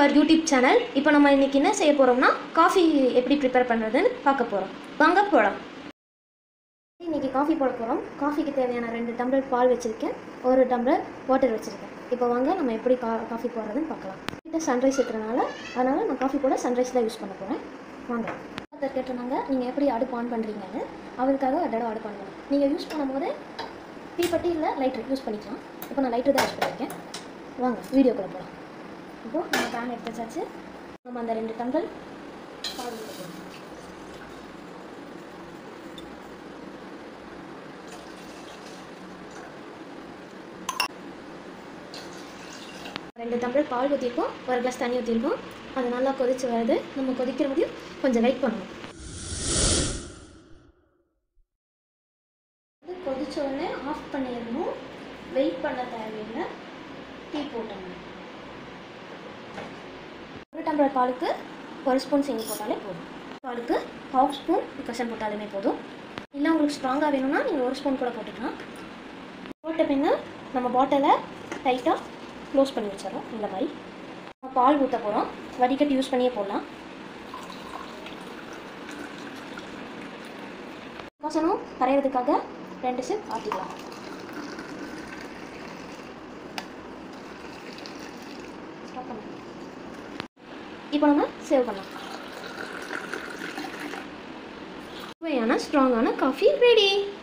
அவர் YouTube channel இப்போ நம்ம இன்னைக்கு என்ன செய்ய போகிறோம்னா காஃபி எப்படி ப்ரிப்பேர் பண்ணுறதுன்னு பார்க்க போகிறோம் வாங்க போகலாம் இன்னைக்கு காஃபி போட போகிறோம் காஃபிக்கு தேவையான ரெண்டு டம்ளர் பால் வச்சுருக்கேன் ஒரு டம்ளர் வாட்டர் வச்சுருக்கேன் இப்போ வாங்க நம்ம எப்படி கா காஃபி போடுறதுன்னு பார்க்கலாம் கிட்ட சன்ரைஸ் இருக்கிறனால அதனால் நான் காஃபி போட சன்ரைஸ் தான் யூஸ் பண்ண போகிறேன் வாங்க ஒருத்தர் கேட்டிருந்தாங்க நீங்கள் எப்படி அடுப்பு ஆன் பண்ணுறீங்கன்னு அவருக்காக ஒரு தடவை அடுப்பு ஆன் பண்ணேன் நீங்கள் யூஸ் பண்ணும்போது தீப்பெட்டி இல்லை லைட்ரு யூஸ் பண்ணிக்கலாம் இப்போ நான் லைட்ரு தான் யூஸ் பண்ணியிருக்கேன் வாங்க வீடியோக்குள்ளே போகலாம் இப்போ நம்ம பேன் எடுத்து வச்சாச்சு நம்ம அந்த ரெண்டு டம்ளர் பால் ஊத்த போறோம். ரெண்டு டம்ளர் பால் ஊற்றிருக்கோம் ஒரு கிளாஸ் தண்ணி ஊற்றிருக்கோம் அது நல்லா கொதிச்சு வருது நம்ம கொதிக்கிற முடியும் கொஞ்சம் வெயிட் பண்ணணும் இது கொதிச்ச உடனே ஆஃப் பண்ணிடணும் வெயிட் பண்ண தேவையில்லை டீ போட்டணும் ஒரு டம்ளர் பாலுக்கு ஒரு ஸ்பூன் சீனி போட்டாலே போதும் பாலுக்கு ஹாஃப் ஸ்பூன் கசன் போட்டாலுமே போதும் இல்லை உங்களுக்கு ஸ்ட்ராங்காக வேணும்னா நீங்கள் ஒரு ஸ்பூன் கூட போட்டுக்கலாம் போட்ட பின்ன நம்ம பாட்டிலை டைட்டாக க்ளோஸ் பண்ணி வச்சிடறோம் இந்த மாதிரி நம்ம பால் ஊற்ற போகிறோம் வடிகட்டி யூஸ் பண்ணியே போடலாம் வசனம் கரையிறதுக்காக ரெண்டு சிப் ஆற்றிக்கலாம் ஸ்டாப் பண்ணலாம் இப்போ நம்ம சேவ் பண்ணலாம் சுவையான ஸ்ட்ராங்கான காஃபி ரெடி